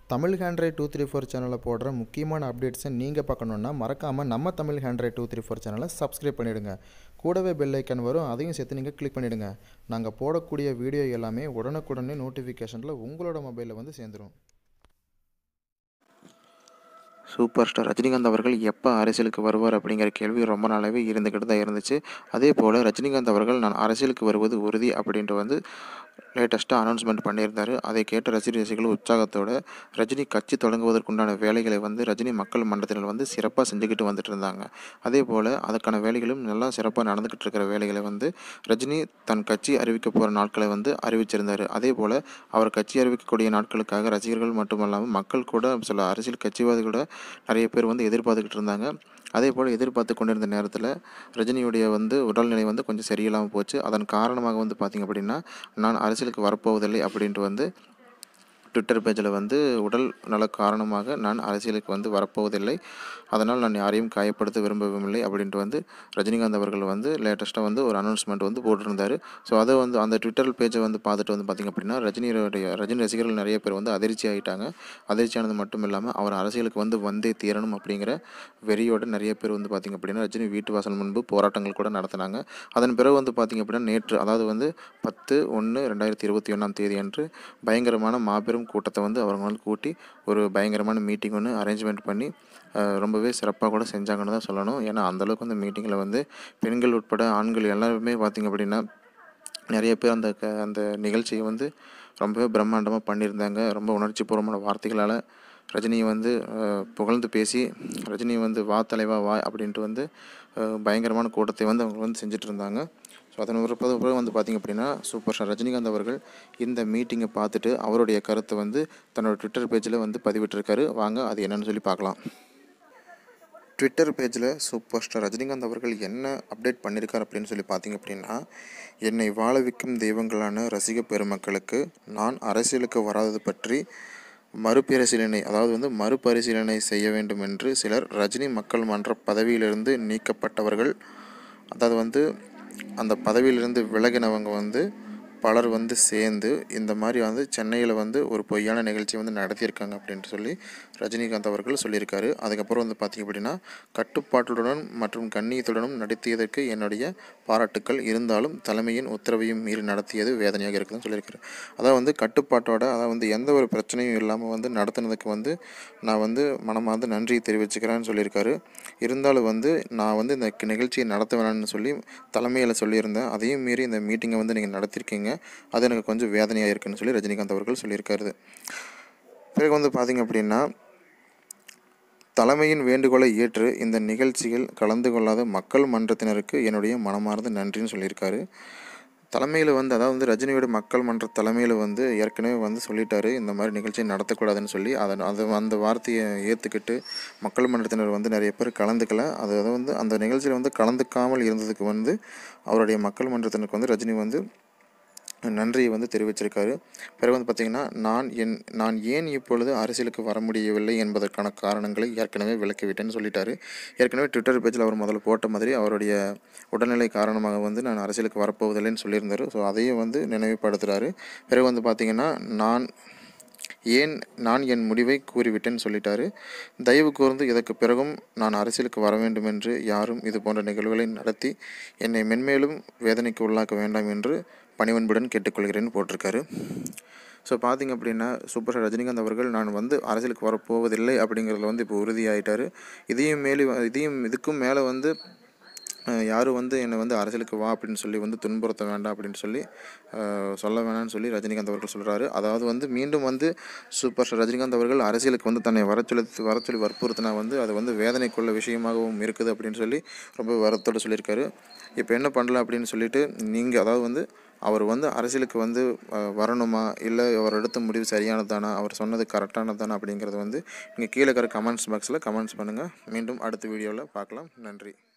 Tamil handwrite two three four சேனலில் போடுற முக்கியமான அப்டேட்ஸை நீங்கள் பார்க்கணுன்னா மறக்காமல் நம்ம Tamil handwrite two three four சேனலை சப்ஸ்கிரைப் பண்ணிவிடுங்க கூடவே பெல் ஐக்கன் வரும் அதையும் சேர்த்து நீங்கள் கிளிக் பண்ணிவிடுங்க நாங்கள் போடக்கூடிய வீடியோ எல்லாமே உடனுக்குடனே நோட்டிஃபிகேஷனில் உங்களோட மொபைலில் வந்து சேர்ந்துடும் சூப்பர் ஸ்டார் ரஜினிகாந்த் அவர்கள் எப்போ அரசியலுக்கு வருவார் அப்படிங்கிற கேள்வி ரொம்ப நாளாகவே இருந்துக்கிட்டு தான் இருந்துச்சு அதே போல் ரஜினிகாந்த் அவர்கள் நான் அரசியலுக்கு வருவது உறுதி அப்படின்ட்டு வந்து லேட்டஸ்ட்டாக அனௌன்ஸ்மெண்ட் பண்ணியிருந்தார் அதை கேட்ட ரசிகர் ரசிகர்கள் உற்சாகத்தோட ரஜினி கட்சி தொடங்குவதற்குண்டான வேலைகளை வந்து ரஜினி மக்கள் மன்றத்தினர் வந்து சிறப்பாக செஞ்சுக்கிட்டு வந்துட்டு இருந்தாங்க அதே போல் அதுக்கான வேலைகளும் நல்லா சிறப்பாக நடந்துக்கிட்டு இருக்கிற வேலைகளை வந்து ரஜினி தன் கட்சி அறிவிக்க போகிற நாட்களை வந்து அறிவிச்சிருந்தார் அதே போல் அவர் கட்சி அறிவிக்கக்கூடிய நாட்களுக்காக ரசிகர்கள் மட்டுமல்லாமல் மக்கள் கூட சில அரசியல் கட்சிவாதிகள் கூட நிறைய பேர் வந்து எதிர்பார்த்துக்கிட்டு இருந்தாங்க அதே போல் எதிர்பார்த்து கொண்டிருந்த நேரத்தில் ரஜினியுடைய வந்து உடல்நிலை வந்து கொஞ்சம் சரியில்லாமல் போச்சு அதன் காரணமாக வந்து பார்த்திங்க அப்படின்னா நான் அரசியலுக்கு வரப்போவதில்லை அப்படின்ட்டு வந்து ட்விட்டர் பேஜில் வந்து உடல் நல காரணமாக நான் அரசியலுக்கு வந்து வரப்போவதில்லை அதனால் நான் யாரையும் காயப்படுத்த விரும்பவில்லை அப்படின்ட்டு வந்து ரஜினிகாந்த் அவர்கள் வந்து லேட்டஸ்ட்டாக வந்து ஒரு அனௌன்ஸ்மெண்ட் வந்து போட்டிருந்தார் ஸோ அதை வந்து அந்த ட்விட்டர் பேஜை வந்து பார்த்துட்டு வந்து பார்த்திங்க அப்படின்னா ரஜினியுடைய ரஜினி ரசிகர்கள் நிறைய பேர் வந்து அதிர்ச்சி ஆகிட்டாங்க அதிர்ச்சியானது மட்டும் இல்லாமல் அவர் அரசியலுக்கு வந்து வந்தே தீரணும் அப்படிங்கிற வெறியோட நிறைய பேர் வந்து பார்த்திங்க அப்படின்னா ரஜினி வீட்டு வாசல் முன்பு போராட்டங்கள் கூட நடத்தினாங்க அதன் பிறகு வந்து பார்த்திங்க அப்படின்னா நேற்று அதாவது வந்து பத்து ஒன்று ரெண்டாயிரத்தி இருபத்தி ஒன்றாம் தேதி அன்று பயங்கரமான மாபெரும் கூட்டத்தை வந்து அவங்க வந்து கூட்டி ஒரு பயங்கரமான மீட்டிங் ஒன்று அரேஞ்ச்மெண்ட் பண்ணி ரொம்பவே சிறப்பாக கூட செஞ்சாங்கன்னு தான் சொல்லணும் ஏன்னா அந்தளவுக்கு வந்து மீட்டிங்கில் வந்து பெண்கள் உட்பட ஆண்கள் எல்லாருமே பார்த்திங்க அப்படின்னா நிறைய பேர் அந்த க அந்த நிகழ்ச்சியை வந்து ரொம்பவே பிரம்மாண்டமாக பண்ணியிருந்தாங்க ரொம்ப உணர்ச்சிபூர்வமான வார்த்தைகளால் ரஜினியை வந்து புகழ்ந்து பேசி ரஜினி வந்து வா தலைவா வா அப்படின்ட்டு வந்து பயங்கரமான கூட்டத்தை வந்து அவங்க வந்து செஞ்சுட்டு இருந்தாங்க ஸோ அதன் பிறகு பிறகு வந்து பார்த்திங்க அப்படின்னா சூப்பர் ஸ்டார் ரஜினிகாந்த் அவர்கள் இந்த மீட்டிங்கை பார்த்துட்டு அவருடைய கருத்தை வந்து தன்னோட ட்விட்டர் பேஜில் வந்து பதிவிட்டிருக்காரு வாங்க அது என்னன்னு சொல்லி பார்க்கலாம் ட்விட்டர் பேஜில் சூப்பர் ஸ்டார் ரஜினிகாந்த் அவர்கள் என்ன அப்டேட் பண்ணியிருக்கார் அப்படின்னு சொல்லி பார்த்தீங்க அப்படின்னா என்னை வாழ வைக்கும் தெய்வங்களான ரசிக பெருமக்களுக்கு நான் அரசியலுக்கு வராதது பற்றி மறுபரிசீலனை அதாவது வந்து மறுபரிசீலனை செய்ய வேண்டும் என்று சிலர் ரஜினி மக்கள் மன்ற பதவியிலிருந்து நீக்கப்பட்டவர்கள் அதாவது வந்து அந்த பதவியிலிருந்து விலகினவங்க வந்து பலர் வந்து சேர்ந்து இந்த மாதிரி வந்து சென்னையில் வந்து ஒரு பொய்யான நிகழ்ச்சி வந்து நடத்தியிருக்காங்க அப்படின்ட்டு சொல்லி ரஜினிகாந்த் அவர்கள் சொல்லியிருக்காரு அதுக்கப்புறம் வந்து பார்த்திங்க அப்படின்னா கட்டுப்பாட்டுடன் மற்றும் கண்ணியத்துடனும் நடத்தியதற்கு என்னுடைய பாராட்டுக்கள் இருந்தாலும் தலைமையின் உத்தரவையும் மீறி நடத்தியது வேதனையாக இருக்குதுன்னு சொல்லியிருக்காரு அதாவது வந்து கட்டுப்பாட்டோட அதாவது வந்து எந்த ஒரு பிரச்சனையும் இல்லாமல் வந்து நடத்துனதுக்கு வந்து நான் வந்து மனமார்ந்து நன்றி தெரிவிச்சுக்கிறேன்னு சொல்லியிருக்காரு இருந்தாலும் வந்து நான் வந்து இந்த நிகழ்ச்சியை நடத்த வேணாம்னு சொல்லி தலைமையில் சொல்லியிருந்தேன் அதையும் மீறி இந்த மீட்டிங்கை வந்து நீங்கள் நடத்திருக்கீங்க அது எனக்கு கொஞ்சம் வேதனையாக இருக்குன்னு சொல்லி ரஜினிகாந்த் அவர்கள் சொல்லியிருக்காரு பிறகு வந்து பார்த்திங்க அப்படின்னா தலைமையின் வேண்டுகோளை ஏற்று இந்த நிகழ்ச்சியில் கலந்து கொள்ளாத மக்கள் மன்றத்தினருக்கு என்னுடைய மனமார்ந்த நன்றின்னு சொல்லியிருக்காரு தலைமையில் வந்து அதாவது வந்து ரஜினியோட மக்கள் மன்ற தலைமையில் வந்து ஏற்கனவே வந்து சொல்லிட்டாரு இந்த மாதிரி நிகழ்ச்சியை நடத்தக்கூடாதுன்னு சொல்லி அதை அதை அந்த வார்த்தையை ஏற்றுக்கிட்டு மக்கள் மன்றத்தினர் வந்து நிறைய பேர் கலந்துக்கல அது அதை வந்து அந்த நிகழ்ச்சியில் வந்து கலந்துக்காமல் இருந்ததுக்கு வந்து அவருடைய மக்கள் மன்றத்தினருக்கு வந்து ரஜினி வந்து நன்றியை வந்து தெரிவிச்சிருக்காரு பிறகு வந்து பார்த்திங்கன்னா நான் என் நான் ஏன் இப்பொழுது அரசியலுக்கு வர முடியவில்லை என்பதற்கான காரணங்களை ஏற்கனவே விளக்கிவிட்டேன்னு சொல்லிட்டாரு ஏற்கனவே ட்விட்டர் பேஜில் அவர் முதல்ல போட்ட மாதிரி அவருடைய உடல்நிலை காரணமாக வந்து நான் அரசியலுக்கு வரப்போவதில்லைன்னு சொல்லியிருந்தார் ஸோ அதையும் வந்து நினைவுபடுத்துகிறாரு பிறகு வந்து பார்த்திங்கன்னா நான் ஏன் நான் என் முடிவை கூறிவிட்டேன்னு சொல்லிட்டாரு தயவு கூர்ந்து இதற்கு பிறகும் நான் அரசியலுக்கு வர வேண்டும் என்று யாரும் இது போன்ற நிகழ்வுகளை நடத்தி என்னை மென்மேலும் வேதனைக்கு உள்ளாக்க வேண்டாம் என்று பணிவன்புடன் கேட்டுக்கொள்கிறேன்னு போட்டிருக்காரு ஸோ பார்த்திங்க அப்படின்னா சூப்பர் ஸ்டார் ரஜினிகாந்த் அவர்கள் நான் வந்து அரசியலுக்கு வரப்போவதில்லை அப்படிங்கிறதுல வந்து இப்போ உறுதியாயிட்டார் இதையும் மேலே இதையும் இதுக்கும் மேலே வந்து யாரும் வந்து என்னை வந்து அரசியலுக்கு வா அப்படின்னு சொல்லி வந்து துன்புறுத்த வேண்டாம் அப்படின்னு சொல்லி சொல்ல வேணாம்னு சொல்லி ரஜினிகாந்த் அவர்கள் சொல்கிறாரு அதாவது வந்து மீண்டும் வந்து சூப்பர் ஸ்டார் ரஜினிகாந்த் அவர்கள் அரசியலுக்கு வந்து தன்னை வர சொல்லி வர சொல்லி வற்புறுத்தினா வந்து அது வந்து வேதனைக்குள்ள விஷயமாகவும் இருக்குது அப்படின்னு சொல்லி ரொம்ப வருத்தோடு சொல்லியிருக்காரு இப்போ என்ன பண்ணலாம் அப்படின்னு சொல்லிட்டு நீங்கள் அதாவது வந்து அவர் வந்து அரசியலுக்கு வந்து வரணுமா இல்லை அவர் எடுத்த முடிவு சரியானதானா அவர் சொன்னது கரெக்டானதானா அப்படிங்கிறத வந்து நீங்கள் கீழே இருக்கிற கமெண்ட்ஸ் பாக்ஸில் கமெண்ட்ஸ் பண்ணுங்கள் மீண்டும் அடுத்த வீடியோவில் பார்க்கலாம் நன்றி